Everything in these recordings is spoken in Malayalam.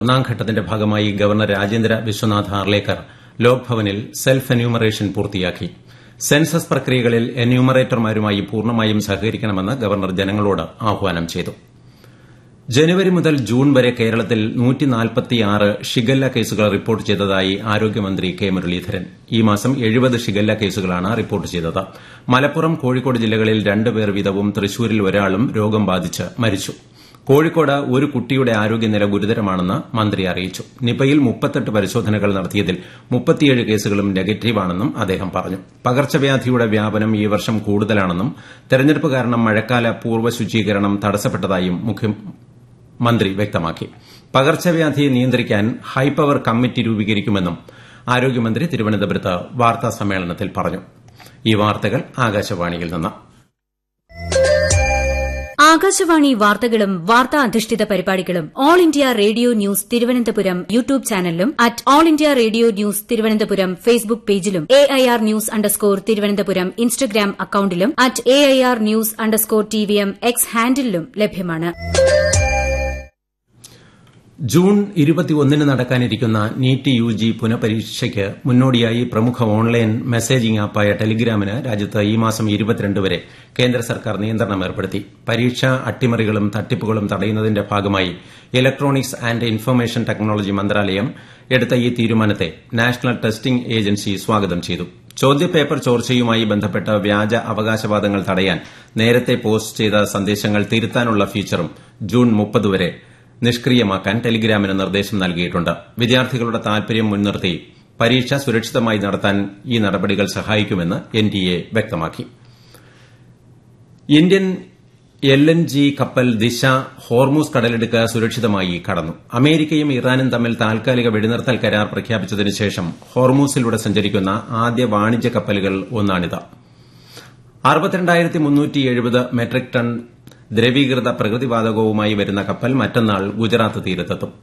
ഒന്നാം ഘട്ടത്തിന്റെ ഭാഗമായി ഗവർണർ രാജേന്ദ്ര വിശ്വനാഥ് ഹാർലേക്കർ ലോക്ഭവനിൽ സെൽഫ് എന്യൂമറേഷൻ പൂർത്തിയാക്കി സെൻസസ് പ്രക്രിയകളിൽ എന്യൂമറേറ്റർമാരുമായി പൂർണ്ണമായും സഹകരിക്കണമെന്ന് ഗവർണർ ജനങ്ങളോട് ആഹ്വാനം ചെയ്തു ജനുവരി മുതൽ ജൂൺ വരെ കേരളത്തിൽ ഷിഗല്ല കേസുകൾ റിപ്പോർട്ട് ചെയ്തതായി ആരോഗ്യമന്ത്രി കെ മുരളീധരൻ ഈ മാസം എഴുപത് ഷിഗല്ല കേസുകളാണ് റിപ്പോർട്ട് ചെയ്തത് മലപ്പുറം കോഴിക്കോട് ജില്ലകളിൽ രണ്ട് പേർ വീതവും തൃശൂരിൽ ഒരാളും രോഗം ബാധിച്ച് മരിച്ചു കോഴിക്കോട് ഒരു കുട്ടിയുടെ ആരോഗ്യനില ഗുരുതരമാണെന്ന് മന്ത്രി അറിയിച്ചു നിപയിൽ മുപ്പത്തെട്ട് പരിശോധനകൾ നടത്തിയതിൽ മുപ്പത്തിയേഴ് കേസുകളും നെഗറ്റീവാണെന്നും അദ്ദേഹം പറഞ്ഞു പകർച്ചവ്യാധിയുടെ വ്യാപനം ഈ വർഷം കൂടുതലാണെന്നും തെരഞ്ഞെടുപ്പ് കാരണം മഴക്കാല പൂർവ്വ ശുചീകരണം തടസ്സപ്പെട്ടതായും മന്ത്രി വ്യക്തമാക്കി പകർച്ചവ്യാധിയെ നിയന്ത്രിക്കാൻ ഹൈപവർ കമ്മിറ്റി രൂപീകരിക്കുമെന്നും ആരോഗ്യമന്ത്രി തിരുവനന്തപുരത്ത് വാർത്താ സമ്മേളനത്തിൽ പറഞ്ഞു ഈ വാർത്തകൾ ആകാശവാണിയിൽ നിന്ന് ആകാശവാണി വാർത്തകളും വാർത്താ അധിഷ്ഠിത പരിപാടികളും all India radio news Thiruvananthapuram YouTube ചാനലിലും at all India radio news Thiruvananthapuram Facebook പേജിലും A I R news underscore Thiruvananthapuram Instagram അക്കൌണ്ടിലും at A I R news underscore T V M X ഹാൻഡിലും ലഭ്യമാണ് ജൂൺ ഇരുപത്തിയൊന്നിന് നടക്കാനിരിക്കുന്ന നീറ്റ് യു ജി പുനഃപരീക്ഷയ്ക്ക് മുന്നോടിയായി പ്രമുഖ ഓൺലൈൻ മെസ്സേജിംഗ് ആപ്പായ ടെലിഗ്രാമിന് രാജ്യത്ത് ഈ മാസം ഇരുപത്തിരണ്ട് വരെ കേന്ദ്ര സർക്കാർ നിയന്ത്രണം ഏർപ്പെടുത്തി പരീക്ഷാ അട്ടിമറികളും തട്ടിപ്പുകളും തടയുന്നതിന്റെ ഭാഗമായി ഇലക്ട്രോണിക്സ് ആന്റ് ഇൻഫർമേഷൻ ടെക്നോളജി മന്ത്രാലയം എടുത്ത ഈ തീരുമാനത്തെ നാഷണൽ ടെസ്റ്റിംഗ് ഏജൻസി സ്വാഗതം ചെയ്തു ചോദ്യപേപ്പർ ചോർച്ചയുമായി ബന്ധപ്പെട്ട് വ്യാജ അവകാശവാദങ്ങൾ തടയാൻ നേരത്തെ പോസ്റ്റ് ചെയ്ത സന്ദേശങ്ങൾ തിരുത്താനുള്ള ഫീച്ചറും ജൂൺ മുപ്പത് വരെ നിഷ്ക്രിയമാക്കാൻ ടെലിഗ്രാമിന് നിർദ്ദേശം നൽകിയിട്ടുണ്ട് വിദ്യാർത്ഥികളുടെ താൽപര്യം മുൻനിർത്തി പരീക്ഷ സുരക്ഷിതമായി നടത്താൻ ഈ നടപടികൾ സഹായിക്കുമെന്ന് എൻഡിഎ വ്യക്തമാക്കി ഇന്ത്യൻ എൽ എൻ ജി കപ്പൽ ദിശ ഹോർമൂസ് കടലിടുക്ക് സുരക്ഷിതമായി കടന്നു അമേരിക്കയും ഇറാനും തമ്മിൽ താൽക്കാലിക വെടിനിർത്തൽ കരാർ പ്രഖ്യാപിച്ചതിനു ശേഷം ഹോർമൂസിലൂടെ സഞ്ചരിക്കുന്ന ആദ്യ വാണിജ്യ കപ്പലുകൾ ഒന്നാണിത് മെട്രിക് ടൺ ദ്രവീകൃത പ്രകൃതിവാതകവുമായി വരുന്ന കപ്പൽ മറ്റന്നാൾ ഗുജറാത്ത് തീരത്തെത്തും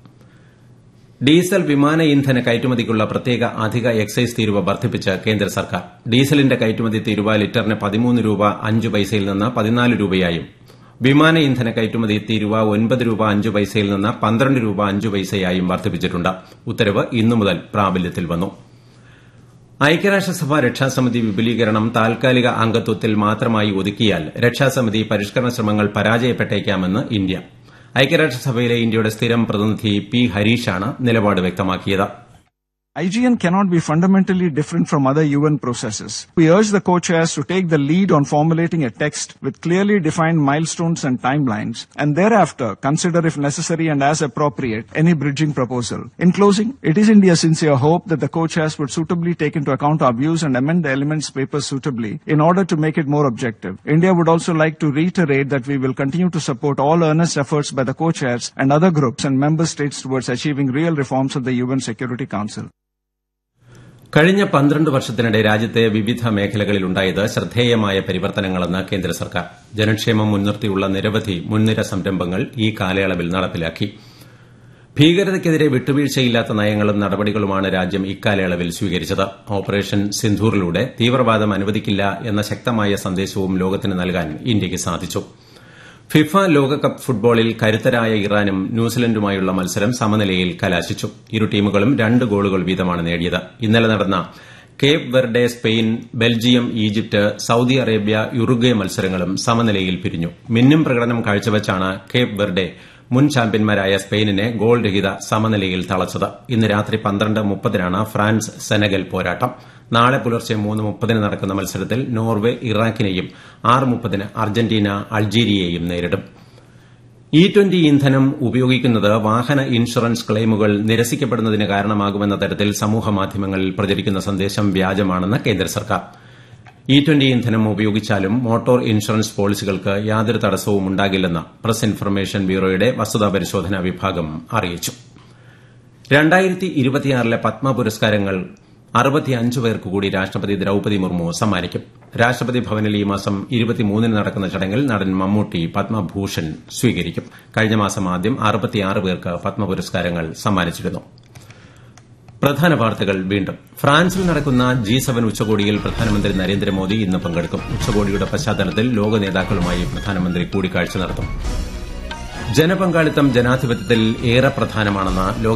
ഡീസൽ വിമാന ഇന്ധന കയറ്റുമതിക്കുള്ള പ്രത്യേക അധിക എക്സൈസ് തീരുവ വർദ്ധിപ്പിച്ച് കേന്ദ്ര സർക്കാർ ഡീസലിന്റെ കയറ്റുമതി തീരുവ ലിറ്ററിന് പതിമൂന്ന് രൂപ അഞ്ച് പൈസയിൽ നിന്ന് പതിനാല് രൂപയായും വിമാന ഇന്ധന കയറ്റുമതി തീരുവ ഒൻപത് രൂപ അഞ്ച് പൈസയിൽ നിന്ന് പന്ത്രണ്ട് രൂപ അഞ്ച് പൈസയായും വർദ്ധിപ്പിച്ചിട്ടുണ്ട് ഉത്തരവ് ഇന്നു മുതൽ പ്രാബല്യത്തിൽ വന്നു ഐക്യരാഷ്ട്രസഭ രക്ഷാസമിതി വിപുലീകരണം താൽക്കാലിക അംഗത്വത്തിൽ മാത്രമായി ഒതുക്കിയാൽ രക്ഷാസമിതി പരിഷ്കരണ ശ്രമങ്ങൾ പരാജയപ്പെട്ടേക്കാമെന്ന് ഇന്ത്യ ഐക്യരാഷ്ട്രസഭയിലെ ഇന്ത്യയുടെ സ്ഥിരം പ്രതിനിധി പി ഹരീഷാണ് നിലപാട് വ്യക്തമാക്കിയത് IGN cannot be fundamentally different from other UN processes. We urge the co-chairs to take the lead on formulating a text with clearly defined milestones and timelines, and thereafter consider if necessary and as appropriate any bridging proposal. In closing, it is India's sincere hope that the co-chairs would suitably take into account our views and amend the elements paper suitably in order to make it more objective. India would also like to reiterate that we will continue to support all earnest efforts by the co-chairs and other groups and member states towards achieving real reforms of the UN Security Council. കഴിഞ്ഞ പന്ത്രണ്ട് വർഷത്തിനിടെ രാജ്യത്തെ വിവിധ മേഖലകളിലുണ്ടായത് ശ്രദ്ധേയമായ പരിവർത്തനങ്ങളെന്ന് കേന്ദ്ര സർക്കാർ ജനക്ഷേമം മുൻനിർത്തിയുള്ള നിരവധി മുൻനിര സംരംഭങ്ങൾ ഈ കാലയളവിൽ നടപ്പിലാക്കി ഭീകരതയ്ക്കെതിരെ വിട്ടുവീഴ്ചയില്ലാത്ത നയങ്ങളും നടപടികളുമാണ് രാജ്യം ഇക്കാലയളവിൽ സ്വീകരിച്ചത് ഓപ്പറേഷൻ സിന്ധൂറിലൂടെ തീവ്രവാദം അനുവദിക്കില്ല എന്ന ശക്തമായ സന്ദേശവും ലോകത്തിന് നൽകാൻ ഇന്ത്യയ്ക്ക് സാധിച്ചു ഫിഫ ലോകകപ്പ് ഫുട്ബോളിൽ കരുത്തരായ ഇറാനും ന്യൂസിലൻഡുമായുള്ള മത്സരം സമനിലയിൽ കലാശിച്ചു ഇരു ടീമുകളും രണ്ട് ഗോളുകൾ വീതമാണ് നേടിയത് ഇന്നലെ നടന്ന Cape Verde Spain Belgium Egypt Saudi Arabia Uruguay മത്സരങ്ങളും സമനിലയിൽ പിരിഞ്ഞു മിന്നും പ്രകടനം കാഴ്ചവച്ചാണ് കേപ്പ് വെർഡെ മുൻ ചാമ്പ്യന്മാരായ സ്പെയിനിനെ ഗോൾ രഹിത സമനിലയിൽ തളച്ചത് ഇന്ന് രാത്രി പന്ത്രണ്ട് മുപ്പതിനാണ് ഫ്രാൻസ് സെനഗൽ പോരാട്ടം നാളെ പുലർച്ചെ മൂന്ന് മുപ്പതിന് നടക്കുന്ന മത്സരത്തിൽ നോർവെ ഇറാഖിനെയും ആറ് മുപ്പതിന് അർജന്റീന അൾജീരിയയെയും നേരിടും ഇ ട്വന്റി ഇന്ധനം ഉപയോഗിക്കുന്നത് വാഹന ഇൻഷുറൻസ് ക്ലെയിമുകൾ നിരസിക്കപ്പെടുന്നതിന് കാരണമാകുമെന്ന തരത്തിൽ സമൂഹമാധ്യമങ്ങളിൽ പ്രചരിക്കുന്ന സന്ദേശം വ്യാജമാണെന്ന് കേന്ദ്ര സർക്കാർ ഇ ട്വന്റി ഇന്ധനം ഉപയോഗിച്ചാലും മോട്ടോർ ഇൻഷുറൻസ് പോളിസികൾക്ക് യാതൊരു തടസ്സവും ഉണ്ടാകില്ലെന്ന് പ്രസ് ഇൻഫർമേഷൻ ബ്യൂറോയുടെ വസ്തുതാ പരിശോധനാ വിഭാഗം അറിയിച്ചു ലെ പത്മ പുരസ്കാരങ്ങൾ അറുപത്തിയഞ്ച് പേർക്ക് കൂടി രാഷ്ട്രപതി ദ്രൌപതി മുർമു സമ്മാനിക്കും രാഷ്ട്രപതി ഭവനിൽ ഈ മാസം ഇരുപത്തിമൂന്നിന് നടക്കുന്ന ചടങ്ങിൽ നടൻ മമ്മൂട്ടി പത്മഭൂഷൺ സ്വീകരിക്കും കഴിഞ്ഞ മാസം ആദ്യം അറുപത്തിയാറ് പേർക്ക് പത്മ പുരസ്കാരങ്ങൾ സമ്മാനിച്ചിരുന്നു പ്രധാന വാർത്തകൾ വീണ്ടും ഫ്രാൻസിൽ നടക്കുന്ന ജി സെവൻ ഉച്ചകോടിയിൽ പ്രധാനമന്ത്രി നരേന്ദ്രമോദി ഇന്ന് പങ്കെടുക്കും ഉച്ചകോടിയുടെ പശ്ചാത്തലത്തിൽ ലോക നേതാക്കളുമായി പ്രധാനമന്ത്രി കൂടിക്കാഴ്ച നടത്തും ജനപങ്കാളിത്തം ജനാധിപത്യത്തിൽ ഏറെ പ്രധാനമാണെന്ന്